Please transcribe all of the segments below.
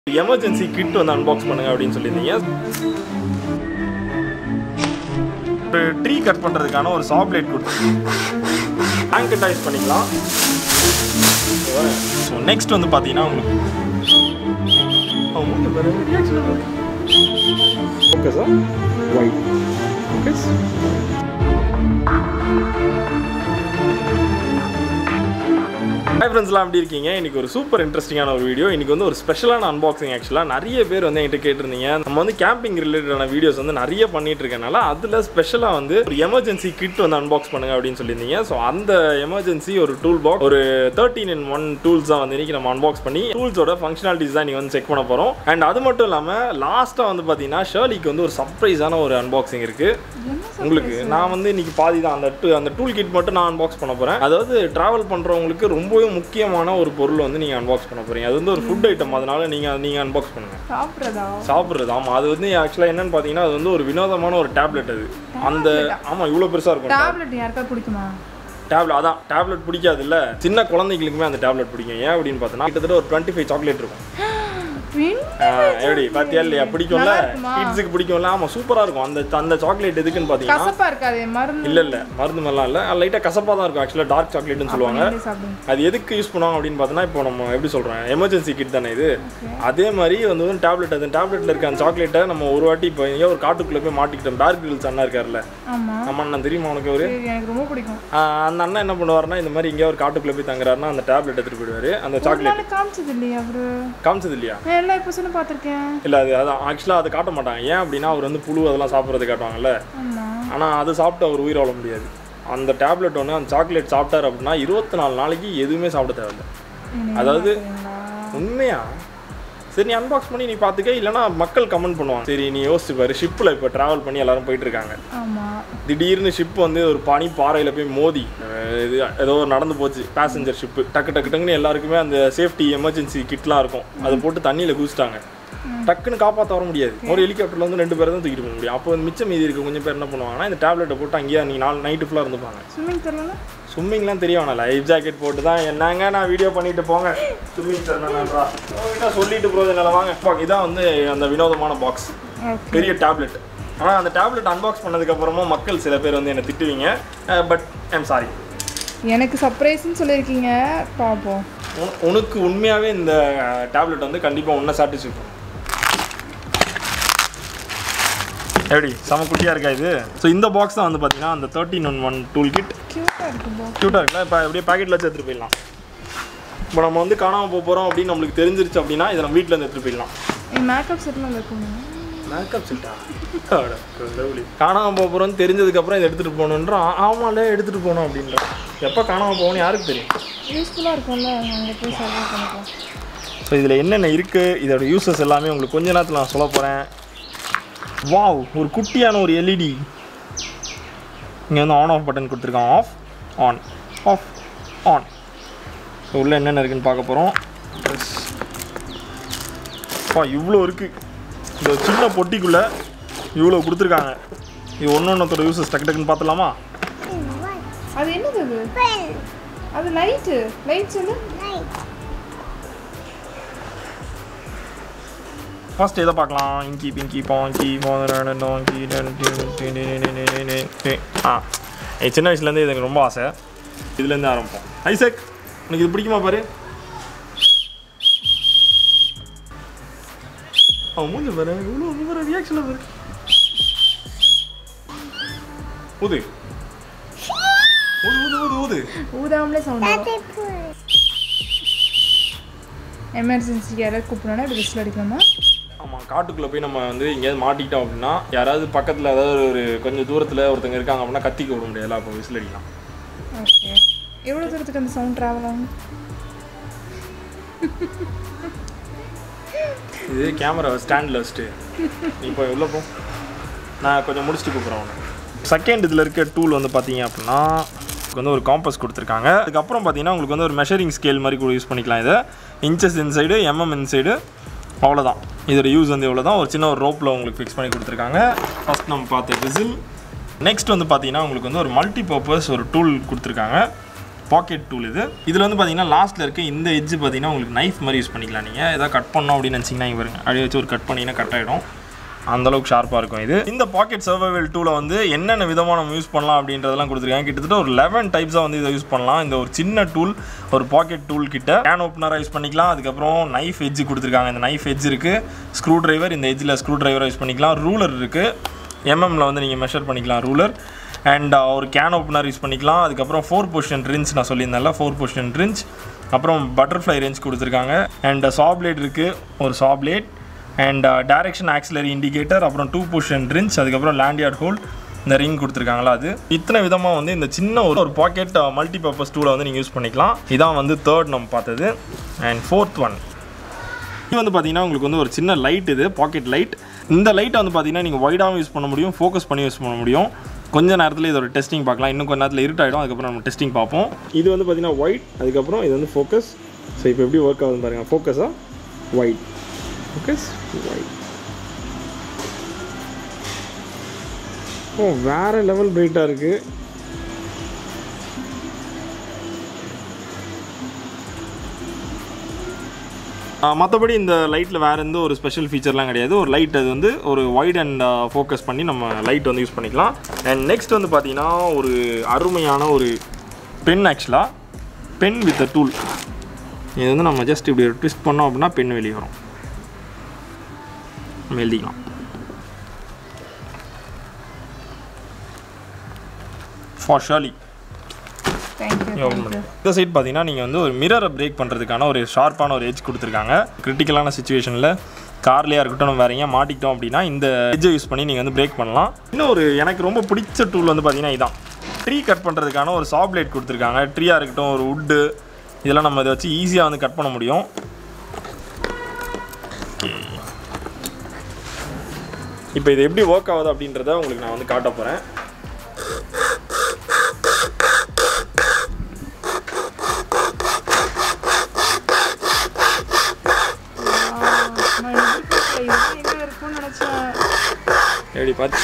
Emergency kit வந்து unbox பண்ணுங்க அப்படின்னு சொல்லியிருந்தீங்க ஒரு ட்ரீ கட் பண்ணுறதுக்கான ஒரு சாப் லைட் கொடுத்து ஆங்கடைஸ் பண்ணிக்கலாம் ஸோ நெக்ஸ்ட் வந்து பார்த்தீங்கன்னா உங்களுக்கு okay sir white okay hi ஃப்ரெண்ட்ஸ்லாம் எப்படி இருக்கீங்க இன்னைக்கு ஒரு சூப்பர் இன்ட்ரெஸ்டிங்கான ஒரு வீடியோ இன்னைக்கு வந்து ஒரு ஸ்பெஷலான அன்பாக்சிங் ஆக்சுவலாக நிறைய பேர் வந்து என்கிட்ட கேட்டிருந்தீங்க நம்ம வந்து கேம்பிங் ரிலேட்டடான வீடியோஸ் வந்து நிறைய பண்ணிட்டு இருக்கனால அதில் ஸ்பெஷலாக வந்து ஒரு எமர்ஜென்சி கிட் வந்து அன்பாக்ஸ் பண்ணுங்க அப்படின்னு சொல்லியிருந்தீங்க ஸோ அந்த எமர்ஜென்சி ஒரு டூல் பாக்ஸ் ஒரு தேர்ட்டின் இன் ஒன் டூல்ஸ் தான் வந்து இன்னைக்கு நம்ம அன்பாக்ஸ் பண்ணி டூல்ஸோட ஃபங்க்ஷனாலிட்டிஸ் தான் நீங்கள் வந்து செக் பண்ண போகிறோம் அண்ட் அது மட்டும் இல்லாமல் லாஸ்ட்டாக வந்து பார்த்தீங்கன்னா ஷர்லிக்கு வந்து ஒரு சர்ப்ரைஸான ஒரு அன்பாக்சிங் இருக்குது உங்களுக்கு நான் வந்து இன்னைக்கு பாதி தான் அந்த டு- அந்த டூல் கிட் மட்டும் நான் அன்பாக்ஸ் பண்ண போகிறேன் அதாவது ட்ராவல் பண்ணுறவங்களுக்கு ரொம்பவே முக்கியமான ஒரு பொருள் வந்து நீங்கள் அன்பாக்ஸ் பண்ண போகிறீங்க அது வந்து ஒரு ஃபுட் ஐட்டம் அதனால நீங்கள் நீங்கள் அன்பாக்ஸ் பண்ணுங்கள் சாப்பிட்றதா சாப்பிட்றது ஆமாம் அது வந்து ஆக்சுவலாக என்னன்னு பார்த்தீங்கன்னா அது வந்து ஒரு வினோதமான ஒரு டேப்லெட் அது அந்த ஆமாம் இவ்வளோ பெருசாக இருக்கும் டேப்லெட் யாருக்கா பிடிக்குமா டேப்லெட் அதான் டேப்லெட் பிடிக்காது இல்ல சின்ன குழந்தைங்களுக்குமே அந்த டேப்லெட் பிடிக்கும் ஏன் அப்படின்னு பார்த்தோன்னா கிட்டத்தட்ட ஒரு டுவெண்ட்டி ஃபைவ் சாக்லேட் இருக்கும் Twin? ஆ, எப்படி பார்த்தியா இல்லையா பிடிக்கும்ல நல்லா இருக்குமா? கிட்ஸுக்கு பிடிக்கும்ல ஆமாம் சூப்பராக இருக்கும் அந்த அந்த சாக்லேட் எதுக்குன்னு பார்த்தீங்கன்னா கசப்பா இருக்காது மருந்து இல்ல இல்ல மருந்து மாதிரிலாம் இல்ல லைட்டா கசப்பா தான் இருக்கும் ஆக்சுவலா டார்க் சாக்லேட்னு சொல்லுவாங்க நீங்களே சாப்பிடுங்க அது எதுக்கு யூஸ் பண்ணுவாங்க அப்படின்னு பார்த்தோன்னா இப்போ நம்ம எப்படி சொல்றேன் எமர்ஜென்சி கிட் தானே இது அதே மாதிரி வந்து ஒரு டேப்லெட் அந்த டேப்லெட்ல இருக்க அந்த சாக்லேட்டை நம்ம ஒரு வாட்டி இப்போ எங்கேயோ ஒரு காட்டுக்குள்ள போய் மாட்டிக்கிட்டோம் டார்க் கிரில்ஸ் அண்ணா இருக்கார்ல ஆமா நம்ம அண்ணன் தெரியுமா உனக்கு அவரு சரி எனக்கு ரொம்ப பிடிக்கும் ஆஹ் அந்த அண்ணன் என்ன பண்ணுவாருன்னா இந்த மாதிரி எங்கேயோ ஒரு காட்டுக்குள்ள போய் தங்குறாருன்னா அந்த டேப்லெட் எடுத்துட்டு போயிடுவாரு அந்த ஒரு சாக்லேட் நாள் காமிச்சது இல்லையா அவரு காமிச்சது இல்லையா நான் எல்லா எபிசோடும் பார்த்துருக்கேன் இல்ல அது அதான் ஆக்சுவலாக அதை காட்ட மாட்டாங்க ஏன் அப்படின்னா அவர் வந்து புழு அதெல்லாம் சாப்பிட்றது காட்டுவாங்கல்ல ஆமா ஆனால் அது சாப்பிட்டு அவர் உயிர் வாழ முடியாது அந்த டேப்லெட் ஒன்று அந்த சாக்லேட் சாப்பிட்டார் அப்படின்னா இருபத்தி நாலு நாளைக்கு எதுவுமே சாப்பிட தேவையில்லை என்னை அதாவது ஏமாத்துறீங்களா? உண்மையா சரி நீ அன்பாக்ஸ் பண்ணி நீ பார்த்துக்க இல்லைனா மக்கள் கமெண்ட் பண்ணுவாங்க சரி நீ யோசிச்சு பாரு ஷிப்பில் இப்போ ட்ராவல் பண்ணி எல்லாரும் போயிட்டு இருக்காங்க ஆமா திடீர்னு ஷிப் வந்து ஒரு பனி பாறையில் போய் மோதி அஹ் இது ஏதோ ஒரு நடந்து போச்சு பேசஞ்சர் ஷிப்பு டக்கு டக்கு டக்குன்னு எல்லாருக்குமே அந்த சேஃப்டி எமர்ஜென்சி கிட்லாம் இருக்கும் அதை போட்டு தண்ணியில் குதிச்சிட்டாங்க டக்குன்னு காப்பாற்ற வர முடியாது ஒரு ஹெலிகாப்டர்ல வந்து ரெண்டு பேரை தான் தூக்கிட்டு போக முடியும் அப்போ வந்து மிச்சம் மீதி இருக்க கொஞ்சம் பேர் என்ன பண்ணுவாங்கன்னா இந்த டேப்லெட்டை போட்டு அங்கேயே நீங்கள் நாள் நைட்டு ஃபுல்லாக இருந்துப்பாங்க ஸ்விம்மிங் தெரியல ஸ்விம்மிங்லாம் தெரிய வேணாம் லைஃப் ஜாக்கெட் போட்டு தான் என்னங்க நான் வீடியோ பண்ணிட்டு போங்க ஸ்விம்மிங் தெரியலன்றா உங்ககிட்ட சொல்லிட்டு போகிறது என்னால் வாங்க அப்பா, இதான் வந்து அந்த வினோதமான பாக்ஸ் ஓகே பெரிய டேப்லெட் ஆனால் அந்த டேப்லெட் அன்பாக்ஸ் பண்ணதுக்கப்புறமா மக்கள் சில பேர் வந்து என்னை திட்டுவீங்க பட் ஐம் சாரி எனக்கு சர்ப்ரைஸ்னு சொல்லியிருக்கீங்க பார்ப்போம் உனக்கு உண்மையாகவே இந்த டேப்லெட் வந்து கண்டிப்பாக உன்னை சாட்டிஸ்ஃபை பண்ணும் எப்படி செம குட்டியாக இருக்கா இது ஸோ இந்த பாக்ஸ் தான் வந்து பார்த்தீங்கன்னா அந்த thirteen one one tool kit க்யூட்டாக இருக்கும் போ க்யூட்டாக இருக்குல்ல இப்போ அப்படியே பாக்கெட்டில் வச்சு எடுத்துகிட்டு போயிடலாம் இப்போ நம்ம வந்து காணாமல் போக போகிறோம் அப்படின்னு நம்மளுக்கு தெரிஞ்சிருச்சு அப்படின்னா இதை நம்ம வீட்டில் இருந்து எடுத்துகிட்டு போயிடலாம் என் மேக்கப் செட்லாம் இருக்கும் மேக்கப் செட்டா காணாமல் போக போகிறோம்னு தெரிஞ்சதுக்கப்புறம் இதை எடுத்துகிட்டு போகணுன்றோம் ஆமாம்ல எடுத்துகிட்டு போகணும் அப்படின்றோம் எப்போ காணாமல் போகணும்னு யாருக்கு தெரியும் யூஸ்ஃபுல்லாக இருக்கும்ல அங்கே போய் சர்வே பண்ணிக்கலாம் ஸோ இதில் என்னென்ன இருக்குது இதோட யூசஸ் எல்லாமே உங்களுக்கு கொஞ்ச நேரத்தில் நான் சொல்ல போகிறேன் வாவ் ஒரு குட்டியான ஒரு எல்இடி இங்கே வந்து ஆன் ஆஃப் பட்டன் கொடுத்துருக்கான் off on off on so உள்ளே என்னென்ன இருக்குன்னு பார்க்க போகிறோம் பா இவ்வளோ இருக்குது இந்த ஒரு சின்ன பொட்டிக்குள்ளே இவ்வளோ கொடுத்துருக்காங்க இது ஒன்று ஒன்றத்தோட யூசஸ் டக்கு டக்குன்னு பார்த்துலாமா அது என்னது அது அது லைட்டு லைட் சொல்லு ஃபர்ஸ்ட் எதை பார்க்கலாம் இங்கி பிங்கி பாங்கி பாங்கி ஆ என் சின்ன வயசுலேருந்து இது எனக்கு ரொம்ப ஆசை இதுலேருந்து ஆரம்பிப்போம் ஐசக் உனக்கு இது பிடிக்குமா பாரு அவன் மூஞ்சி பாரு இவ்வளோ இவ்வளோ ரியாக்ஷனில் பாரு ஊது ஊது ஊது ஊது ஊது ஊதாமலே சவுண்ட் எமர்ஜென்சிக்கு யாராவது கூப்பிடணும்னா இப்படி விசில் அடிக்கணுமா ஆமாம் காட்டுக்குள்ளே போய் நம்ம வந்து எங்கேயாவது மாட்டிக்கிட்டோம் அப்படின்னா யாராவது பக்கத்தில் ஏதாவது ஒரு கொஞ்சம் தூரத்தில் ஒருத்தங்க இருக்காங்க அப்படின்னா கத்திக்க விட முடியாதுல அப்போ விசில் அடிக்கலாம் ஓகே எவ்வளோ தூரத்துக்கு அந்த சவுண்ட் ட்ராவல் ஆகும் இது கேமரா ஸ்டாண்டில் வச்சுட்டு நீ இப்போ எவ்வளோ போ நான் கொஞ்சம் முடிச்சுட்டு கூப்பிட்றேன் உனக்கு செகண்ட் இதில் இருக்க டூல் வந்து பார்த்தீங்க அப்படின்னா உங்களுக்கு வந்து ஒரு காம்பஸ் கொடுத்துருக்காங்க அதுக்கப்புறம் பார்த்தீங்கன்னா உங்களுக்கு வந்து ஒரு மெஷரிங் ஸ்கேல் மாதிரி கூட யூஸ் பண்ணிக்கலாம் இதை இன்ச்சஸ் இன்சைடு எம்எம் இன்சைடு அவ்வளோதான் இதோட யூஸ் வந்து இவ்வளோ தான் ஒரு சின்ன ஒரு ரோப்பில் உங்களுக்கு ஃபிக்ஸ் பண்ணி கொடுத்துருக்காங்க ஃபஸ்ட் நம்ம பார்த்த விசில் நெக்ஸ்ட் வந்து பார்த்தீங்கன்னா உங்களுக்கு வந்து ஒரு மல்டி பர்பஸ் ஒரு டூல் கொடுத்துருக்காங்க பாக்கெட் டூல் இது இதில் வந்து பார்த்தீங்கன்னா லாஸ்ட்டில் இருக்க இந்த எட்ஜ் பார்த்தீங்கன்னா உங்களுக்கு நைஃப் மாதிரி யூஸ் பண்ணிக்கலாம் நீங்கள் ஏதாவது கட் பண்ணோம் அப்படின்னு நினச்சிங்கன்னா இங்கே பாருங்க அப்படியே வச்சு ஒரு கட் பண்ணிங்கன்னா கட் ஆகிடும் அந்த அளவுக்கு ஷார்ப்பாக இருக்கும் இது இந்த பாக்கெட் சர்வைவல் டூலை வந்து என்னென்ன விதமாக நம்ம யூஸ் பண்ணலாம் அப்படின்றதெல்லாம் கொடுத்துருக்காங்க கிட்டத்தட்ட ஒரு லெவன் டைப்ஸாக வந்து இதை யூஸ் பண்ணலாம் இந்த ஒரு சின்ன டூல் ஒரு பாக்கெட் டூல் கிட்ட கேன் ஓப்பனராக யூஸ் பண்ணிக்கலாம் அதுக்கப்புறம் நைஃப் எட்ஜ் கொடுத்துருக்காங்க இந்த நைஃப் எட்ஜ் இருக்குது ஸ்க்ரூ டிரைவர் இந்த எட்ஜில் ஸ்க்ரூ டிரைவரை யூஸ் பண்ணிக்கலாம் ரூலர் இருக்குது எம்எம்ல வந்து நீங்கள் மெஷர் பண்ணிக்கலாம் ரூலர் அண்ட் ஒரு கேன் ஓப்பனர் யூஸ் பண்ணிக்கலாம் அதுக்கப்புறம் ஃபோர் பொசிஷன் ரிஞ்ச் நான் சொல்லியிருந்தேன்ல ஃபோர் பொசிஷன் ரிஞ்ச் அப்புறம் பட்டர்ஃப்ளை ரேஞ்ச் கொடுத்துருக்காங்க அண்ட் சாப்லேட் இருக்குது ஒரு சாப்லேட் அண்ட் டைரக்ஷன் ஆக்சிலரி இண்டிகேட்டர் அப்புறம் டூ பொசிஷன் ரிஞ்ச் அதுக்கப்புறம் லேண்ட்யார்ட் ஹோல் இந்த ரிங் கொடுத்துருக்காங்களா அது இத்தனை விதமாக வந்து இந்த சின்ன ஒரு ஒரு பாக்கெட் மல்டி பர்பஸ் டூலை வந்து நீங்கள் யூஸ் பண்ணிக்கலாம் இதான் வந்து தேர்ட் நம்ம பார்த்தது அண்ட் ஃபோர்த் ஒன் இது வந்து பார்த்தீங்கன்னா உங்களுக்கு வந்து ஒரு சின்ன லைட் இது பாக்கெட் லைட் இந்த லைட்டை வந்து பார்த்தீங்கன்னா நீங்கள் ஒய்டாகவும் யூஸ் பண்ண முடியும் ஃபோக்கஸ் பண்ணி யூஸ் பண்ண முடியும் கொஞ்ச நேரத்தில் இதோட டெஸ்டிங் பார்க்கலாம் இன்னும் கொஞ்ச நேரத்தில் இருட்டாயிடும் அதுக்கப்புறம் நம்ம டெஸ்டிங் பார்ப்போம் இது வந்து பார்த்தீங்கன்னா ஒயிட் அதுக்கப்புறம் இது வந்து ஃபோக்கஸ் ஸோ இப்போ எப்படி ஒர்க் ஆகுதுன்னு பாருங்கள் ஃபோக்கஸாக ஒயிட் ஃபோக்கஸ் ஒயிட் ஓ வேறு லெவல் பிரைட்டாக இருக்குது மற்றபடி இந்த லைட்டில் வேறு எந்த ஒரு ஸ்பெஷல் ஃபீச்சர்லாம் கிடையாது ஒரு லைட் அது வந்து ஒரு வைட் அண்ட் ஃபோக்கஸ் பண்ணி நம்ம லைட் வந்து யூஸ் பண்ணிக்கலாம் அண்ட் நெக்ஸ்ட் வந்து பார்த்தீங்கன்னா ஒரு அருமையான ஒரு பென் ஆக்சுவலாக பென் வித் அ டூல் இது வந்து நம்ம ஜஸ்ட் இப்படி ட்விஸ்ட் பண்ணோம் அப்படின்னா பென் வெளியே வரும் நம்ம எழுதிக்கலாம் ஃபார் ஷர்லி தேங்க்யூ ஓப்பன் பண்ணி இந்த சைட் பார்த்தீங்கன்னா நீங்கள் வந்து ஒரு மிரரை பிரேக் பண்ணுறதுக்கான ஒரு ஷார்ப்பான ஒரு எட்ஜ் கொடுத்துருக்காங்க கிரிட்டிக்கலான சுச்சுவேஷனில் கார்லேயா இருக்கட்டும் நம்ம வேற எங்கேயா மாட்டிக்கிட்டோம் அப்படின்னா இந்த எட்ஜை யூஸ் பண்ணி நீங்கள் வந்து பிரேக் பண்ணலாம் இன்னும் ஒரு எனக்கு ரொம்ப பிடிச்ச டூல் வந்து பார்த்தீங்கன்னா இதான் ட்ரீ கட் பண்ணுறதுக்கான ஒரு சாப்லேட் கொடுத்துருக்காங்க ட்ரீயாக இருக்கட்டும் ஒரு வுட்டு இதெல்லாம் நம்ம இதை வச்சு ஈஸியாக வந்து கட் பண்ண முடியும் இப்போ இது எப்படி ஒர்க் ஆகுது அப்படின்றத உங்களுக்கு நான் வந்து காட்ட போகிறேன் நான் எதிர்பார்க்கல இதெல்லாம் எங்க இருக்கும்னு நினைச்சேன் எப்படி பார்த்து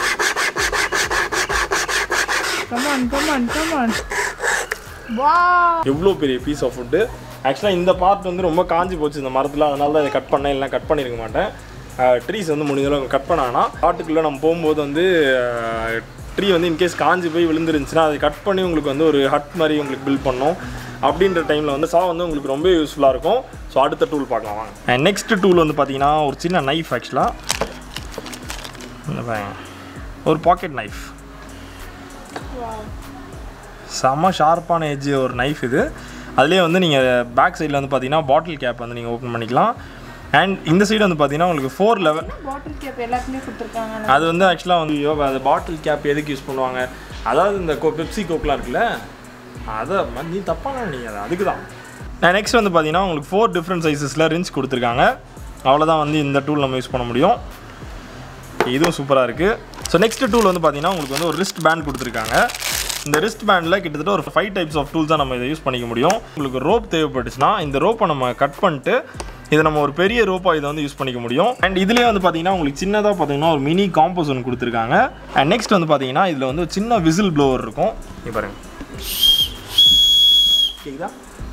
கமான் கமான் கமான் வா எவ்வளோ பெரிய பீஸ் ஆஃப் ஃபுட்டு ஆக்சுவலாக இந்த பார்ட் வந்து ரொம்ப காஞ்சி போச்சு இந்த மரத்தில் அதனால தான் இதை கட் பண்ணேன் இல்லை கட் பண்ணியிருக்க மாட்டேன் ட்ரீஸ் வந்து முடிஞ்ச அளவுக்கு கட் பண்ணானா காட்டுக்குள்ளே நம்ம போகும்போது வந்து ட்ரீ வந்து இன்கேஸ் காஞ்சி போய் விழுந்துருந்துச்சுன்னா அதை கட் பண்ணி உங்களுக்கு வந்து ஒரு ஹட் மாதிரி உங்களுக்கு பில்ட் பண்ணோம் அப்படின்ற டைமில் வந்து சா வந்து உங்களுக்கு ரொம்ப யூஸ்ஃபுல்லாக இருக்கும் ஸோ அடுத்த டூல் பார்க்கலாம் வாங்க அண்ட் நெக்ஸ்ட் டூல் வந்து பார்த்தீங்கன்னா ஒரு சின்ன நைஃப் ஆக்சுவலாக ஒரு பாக்கெட் நைஃப் செம்ம ஷார்ப்பான எட்ஜ் ஒரு நைஃப் இது அதுலேயே வந்து நீங்கள் பேக் சைடில் வந்து பார்த்தீங்கன்னா பாட்டில் கேப் வந்து நீங்கள் ஓப்பன் பண்ணிக்கலாம் அண்ட் இந்த சைடு வந்து பார்த்தீங்கன்னா உங்களுக்கு ஃபோர் லெவல் பாட்டில் கேப் எல்லாத்துக்குமே கொடுத்துருக்காங்க அது வந்து ஆக்சுவலாக வந்து ஐயோ அது பாட்டில் கேப் எதுக்கு யூஸ் பண்ணுவாங்க அதாவது இந்த கோ பெப்சி கோக்லாம் இருக்குல்ல அதை ம- நீ தப்பான நீங்கள் அது அதுக்கு தான் நெக்ஸ்ட் வந்து பார்த்தீங்கன்னா உங்களுக்கு ஃபோர் டிஃப்ரெண்ட் சைஸஸில் ரிஞ்ச் கொடுத்துருக்காங்க அவ்வளோதான் வந்து இந்த டூல் நம்ம யூஸ் பண்ண முடியும் இதுவும் சூப்பராக இருக்குது ஸோ நெக்ஸ்ட் டூல் வந்து பார்த்தீங்கன்னா உங்களுக்கு வந்து ஒரு ரிஸ்ட் பேண்ட் கொடுத்துருக்காங்க இந்த ரிஸ்ட் பேண்டில் கிட்டத்தட்ட ஒரு ஃபைவ் டைப்ஸ் ஆஃப் டூல்ஸ் தான் நம்ம இதை யூஸ் பண்ணிக்க முடியும் உங்களுக்கு ரோப் தேவைப்பட்டுச்சுன்னா இந்த ரோப்பை நம்ம கட் பண்ணிட்டு இதை நம்ம ஒரு பெரிய ரோப்பாக இதை வந்து யூஸ் பண்ணிக்க முடியும் அண்ட் இதுலேயே வந்து பார்த்தீங்கன்னா உங்களுக்கு சின்னதாக பார்த்தீங்கன்னா ஒரு மினி காம்போஸ் ஒன்று கொடுத்துருக்காங்க அண்ட் நெக்ஸ்ட் வந்து பார்த்தீங்கன்னா இதில் வந்து ஒரு சின்ன விசில் ப்ளோவர் இருக்கும் இங்க பாருங்க கேக்குதா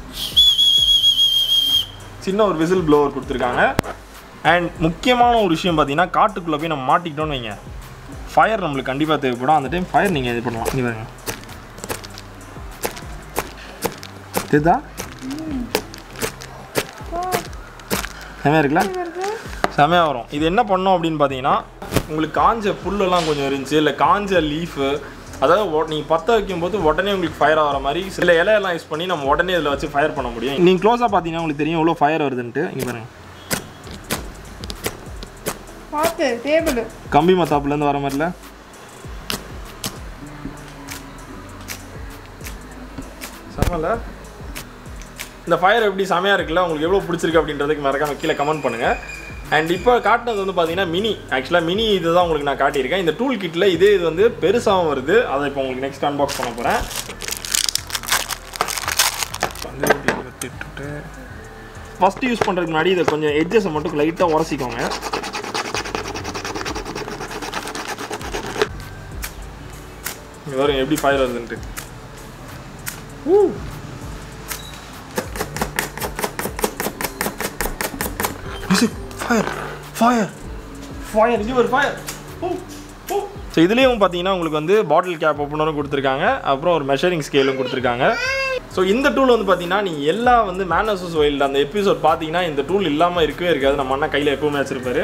சின்ன ஒரு விசில் ப்ளோவர் கொடுத்துருக்காங்க அண்ட் முக்கியமான ஒரு விஷயம் பார்த்தீங்கன்னா காட்டுக்குள்ளே போய் நம்ம மாட்டிக்கிட்டோம்னு வைங்க ஃபயர் நம்மளுக்கு கண்டிப்பாக தேவைப்படும் அந்த டைம் ஃபயர் நீங்கள் இது பண்ணலாம் இங்கே பாருங்க தெரியுதா செமையாக இருக்குல்ல செமையாக வரும் இது என்ன பண்ணோம் அப்படின்னு பார்த்தீங்கன்னா உங்களுக்கு காஞ்ச புல்லெல்லாம் கொஞ்சம் இருந்துச்சு இல்லை காஞ்ச லீஃபு அதாவது நீங்கள் பற்ற வைக்கும்போது உடனே உங்களுக்கு ஃபயர் ஆகிற மாதிரி சில இலையெல்லாம் யூஸ் பண்ணி நம்ம உடனே இதில் வச்சு ஃபயர் பண்ண முடியும் நீங்கள் க்ளோஸாக பார்த்தீங்கன்னா உங்களுக்கு தெரியும் எவ்வளோ ஃபயர் வருதுன்ட்டு இங்கே பாருங்க பார்த்து டேபிள் கம்பி மத்தாப்புலேருந்து வர மாதிரில செம்மல இந்த ஃபயர் எப்படி செமையாக இருக்குல்ல உங்களுக்கு எவ்வளோ பிடிச்சிருக்கு அப்படின்றதுக்கு மறக்காம கீழே கமெண்ட் பண்ணுங்கள் அண்ட் இப்போ காட்டினது வந்து பார்த்தீங்கன்னா மினி ஆக்சுவலாக மினி இது தான் உங்களுக்கு நான் காட்டியிருக்கேன் இந்த டூல் கிட்டில் இதே இது வந்து பெருசாகவும் வருது அதை இப்போ உங்களுக்கு நெக்ஸ்ட் அன்பாக்ஸ் பண்ண போகிறேன் ஃபஸ்ட்டு யூஸ் பண்ணுறதுக்கு முன்னாடி இதை கொஞ்சம் எட்ஜஸை மட்டும் லைட்டாக உரசிக்கோங்க இங்க பாருங்க எப்படி ஃபயர் வருதுன்ட்டு ஃபயர் ஃபயர் ஃபயர் இது ஒரு ஃபயர் ஸோ இதுலேயும் பார்த்தீங்கன்னா உங்களுக்கு வந்து பாட்டில் கேப் ஓப்பனரும் கொடுத்துருக்காங்க அப்புறம் ஒரு மெஷரிங் ஸ்கேலும் கொடுத்துருக்காங்க ஸோ இந்த டூல் வந்து பார்த்தீங்கன்னா நீங்கள் எல்லா வந்து மேனசஸ் ஒயில்டு அந்த எபிசோட் பார்த்தீங்கன்னா இந்த டூல் இல்லாமல் இருக்கவே இருக்காது நம்ம அண்ணா கையில் எப்பவுமே வச்சிருப்பாரு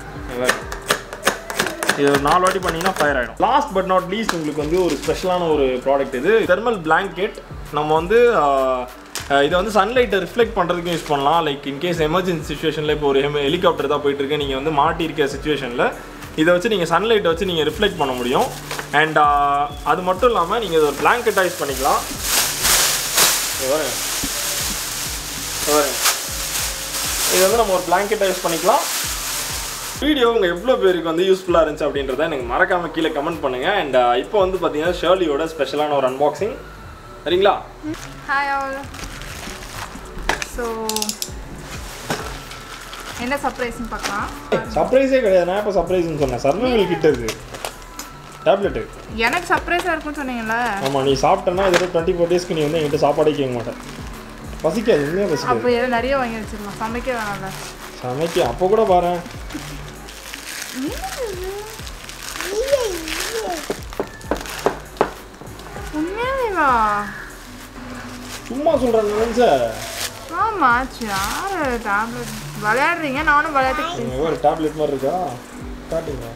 இது ஒரு நாலு வாட்டி பண்ணீங்கன்னா ஃபயர் ஆகிடும் லாஸ்ட் பட் நாட் லீஸ்ட் உங்களுக்கு வந்து ஒரு ஸ்பெஷலான ஒரு ப்ராடக்ட் இது தெர்மல் பிளாங்கெட் நம்ம வந்து ஆஹ், ஆஹ், இதை வந்து சன்லைட்டை ரிஃப்ளெக்ட் பண்ணுறதுக்கும் யூஸ் பண்ணலாம் லைக் இன்கேஸ் எமர்ஜென்சி சுச்சுவேஷனில் இப்போ ஒரு ஹெலிகாப்டர் தான் போயிட்டு இருக்கு நீங்கள் வந்து மாட்டி இருக்க சுச்சுவேஷனில் இதை வச்சு நீங்கள் சன்லைட்டை வச்சு நீங்கள் ரிஃப்ளெக்ட் பண்ண முடியும் அண்ட் அது மட்டும் இல்லாமல் நீங்கள் இதை ஒரு பிளாங்கெட்டைஸ் பண்ணிக்கலாம் இது பாருங்க. இது பாருங்க. இது வந்து நம்ம ஒரு பிளாங்கெட்டைஸ் பண்ணிக்கலாம் வீடியோ உங்கள் எவ்வளோ பேருக்கு வந்து யூஸ்ஃபுல்லாக இருந்துச்சு அப்படின்றத எனக்கு மறக்காமல் கீழே கமெண்ட் பண்ணுங்கள் அண்ட் இப்போ வந்து பார்த்தீங்கன்னா ஷேர்லியோட ஸ்பெஷலான ஒரு அன்பாக்சிங் சரிங்களா ஹாய் ஆல் ஸோ என்ன சர்ப்ரைஸ்னு பார்க்கலாம் சர்ப்ரைஸே கிடையாது நான் இப்போ சர்ப்ரைஸ்னு சொன்னேன் சர்வைவல் கிட்ட இருக்கு டேப்லெட்டு எனக்கு சர்ப்ரைஸாக இருக்கும்னு சொன்னீங்கல்ல ஆமாம் நீ சாப்பிட்டேன்னா இதோட டுவெண்ட்டி ஃபோர் டேஸ்க்கு நீ வந்து என்கிட்ட சாப்பாடே கேட்க மாட்டேன் பசிக்காது உண்மையாக பசிக்காது அப்போ எல்லாம் நிறைய வாங்கி வச்சிருக்கோம் சமைக்க வேணாம்ல சமைக்க அப்போ கூட பாரு உண்மையாவேவா சும்மா சொல்கிறேன் நினைச்ச ஆமா யார் டேப்லெட் விளையாடுறீங்க நானும் விளையாட்டு ஒரு டேப்லெட் மாதிரி இருக்கா காட்டுங்க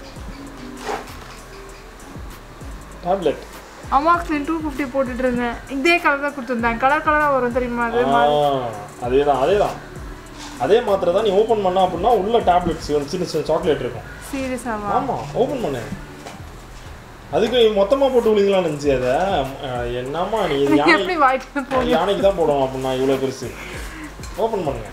டேப்லெட் அமாக்ஸின் டூ ஃபிஃப்டி போட்டுட்டு இருந்தேன் இதே கலர் தான் கொடுத்துருந்தாங்க கலர் கலராக வரும் தெரியுமா அது அதே தான் அதே தான் அதே மாத்திரை தான் நீ ஓப்பன் பண்ணா அப்படின்னா உள்ள டேப்லெட்ஸ் வந்து சின்ன சின்ன சாக்லேட் இருக்கும் சீரியஸாவா ஆமாம் ஓப்பன் பண்ணு அதுக்கு நீ மொத்தமாக போட்டு விழுங்கலாம்னு நினச்சி அதை அஹ், என்னம்மா நீ இது யானை எப்படி வாய்ப்பு போ யானைக்கு தான் போடுவோம் அப்படின்னா இவ்வளோ பெருசு ஓப்பன் பண்ணுங்க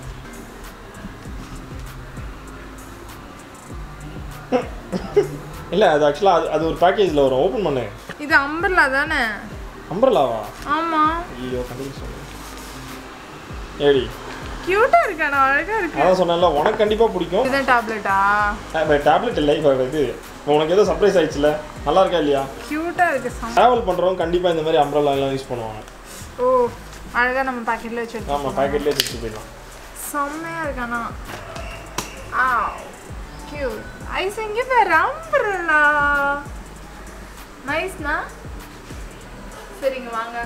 இல்லை அது ஆக்சுவலாக அது அது ஒரு பேக்கேஜில் வரும் ஓப்பன் பண்ணு இது அம்பர்லா தானே அம்பர்லாவா ஆமா ஐயோ கண்டிப்பாக சொல்லு ஏடி கியூட்டா இருக்கா நான் அழகா இருக்கு அதான் சொன்னேன்ல உனக்கு கண்டிப்பாக பிடிக்கும் இதுதான் டேப்லெட்டா டேப்லெட் இல்லை இப்போ இது இப்போ உனக்கு ஏதோ சர்ப்ரைஸ் ஆயிடுச்சுல நல்லா இருக்கா இல்லையா கியூட்டா இருக்கு சம் ட்ராவல் பண்ணுறவங்க கண்டிப்பாக இந்த மாதிரி umbrella எல்லாம் யூஸ் பண்ணுவாங்க ஓ அழகா நம்ம பாக்கெட்ல வச்சிருக்கோம் ஆமாம் பேக்கெட்லேயே வச்சுட்டு போயிடலாம் செம்மையா இருக்கானா ஆ கியூட் ஐஸ் எங்க பேர் அம்பர்லா நைஸ்னா சரிங்க வாங்க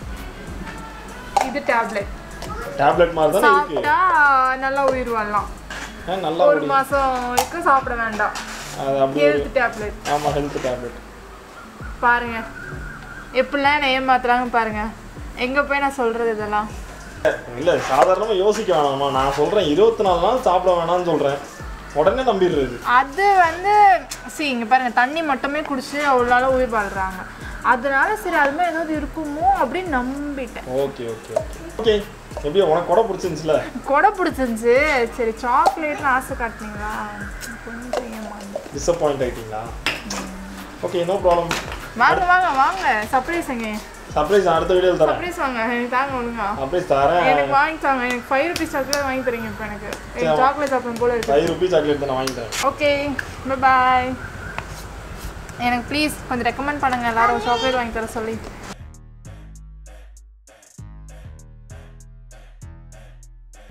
இது டேப்லெட் டேப்லெட் மாதிரி தானே இருக்கு சாப்பிட்டா நல்லா உயிர் வாழலாம் ஆ, நல்லா ஒரு ஒரு மாசம் வரைக்கும் சாப்பிட வேண்டாம் அது அப்படி ஒரு ஹெல்த் டேப்லெட் ஆமாம் ஹெல்த் டேப்லெட் பாருங்க எப்படிலாம் என்ன ஏமாத்துறாங்க பாருங்க எங்க போய் நான் சொல்றது இதெல்லாம் இல்லை சாதாரணமாக யோசிக்க வேணாமா நான் சொல்கிறேன் இருபத்தி நாலு நாள் சாப்பிட வேணாம்னு சொல்கிறேன் உடனே நம்பிடுறது அது வந்து சரி இங்க பாருங்க தண்ணி மட்டுமே குடிச்சு அவ்வளோ உயிர் வாழ்றாங்க அதனால சரி அது மாதிரி ஏதாவது இருக்குமோ அப்படின்னு நம்பிட்டேன் ஓகே ஓகே ஓகே ஓகே எப்படியோ உனக்கு கூட பிடிச்சிருந்துச்சுல கொடை பிடிச்சிருந்துச்சு சரி சாக்லேட்னு ஆசை காட்டினீங்களா கொஞ்சம் ஏமாந்து டிசப்பாயிண்ட் ஆகிட்டீங்களா ஓகே நோ ப்ராப்ளம் வாங்க வாங்க வாங்க சர்ப்ரைஸ் எங்க சர்ப்ரைஸ் அடுத்த வீடியோவில் தரேன் சர்ப்ரைஸ் வாங்க எனக்கு தாங்க ஒழுங்கா சர்ப்ரைஸ் தரேன் எனக்கு வாங்கி தாங்க எனக்கு ஃபைவ் ருபீஸ் சாக்லேட் வாங்கி தரீங்க இப்போ எனக்கு எனக்கு சாக்லேட் சாப்பிடணும் போல இருக்கு ஃபைவ் ருபீஸ் சாக்லேட் தான் நான் வாங்கி தரேன் ஓகே பாய் எனக்கு ப்ளீஸ் கொஞ்சம் ரெக்கமெண்ட் பண்ணுங்க எல்லாரும் சாக்லேட் வாங்கி தர சொல்லி